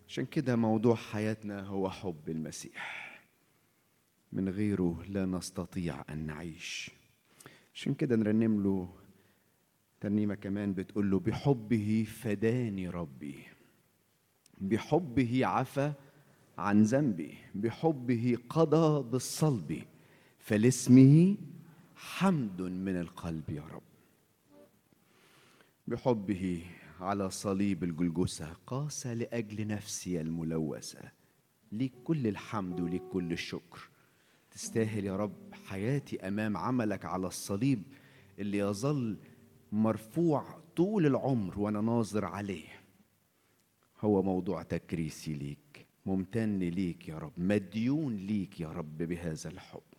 عشان كده موضوع حياتنا هو حب المسيح من غيره لا نستطيع ان نعيش عشان كده نرنم له ترنيمه كمان بتقول له بحبه فداني ربي بحبه عفى عن ذنبي بحبه قضى بالصلب فلاسمه حمد من القلب يا رب بحبه على صليب الجلجسة قاس لأجل نفسي الملوثة ليك كل الحمد وليك كل الشكر تستاهل يا رب حياتي أمام عملك على الصليب اللي يظل مرفوع طول العمر وأنا ناظر عليه هو موضوع تكريسي ليك ممتن ليك يا رب مديون ليك يا رب بهذا الحب